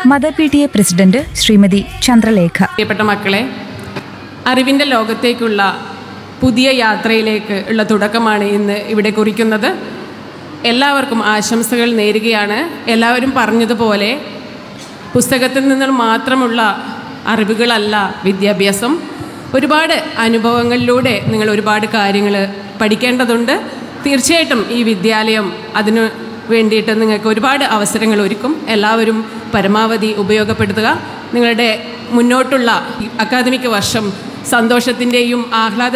mother P T A president Shrimati Chandralekha പ്രിയപ്പെട്ട മക്കളെ അറിവിൻ്റെ ലോകത്തേക്കുള്ള പുതിയ യാത്രയിലേക്ക് ഉള്ള തുടക്കമാണ് ഇന്ന് ഇവിടെ കുറിക്കുന്നത് എല്ലാവർക്കും ആശംസകൾ നേരുകയാണ് എല്ലാവരും പറഞ്ഞതുപോലെ പുസ്തകത്തിൽ നിന്ന് മാത്രമുള്ള അറിവുകളല്ല വിദ്യാഭ്യാസം ഒരുപാട് അനുഭവങ്ങളിലൂടെ നിങ്ങൾ ഒരുപാട് കാര്യങ്ങൾ പഠിക്കേണ്ടതുണ്ട് തീർച്ചയായിട്ടും ഈ വിദ്യാലയം അതിന് വേണ്ടിയിട്ട് നിങ്ങൾക്ക് ഒരുപാട് അവസരങ്ങൾ ഒരുക്കും എല്ലാവരും പരമാവധി ഉപയോഗപ്പെടുത്തുക നിങ്ങളുടെ മുന്നോട്ടുള്ള അക്കാദമിക് വർഷം സന്തോഷത്തിൻ്റെയും ആഹ്ലാദ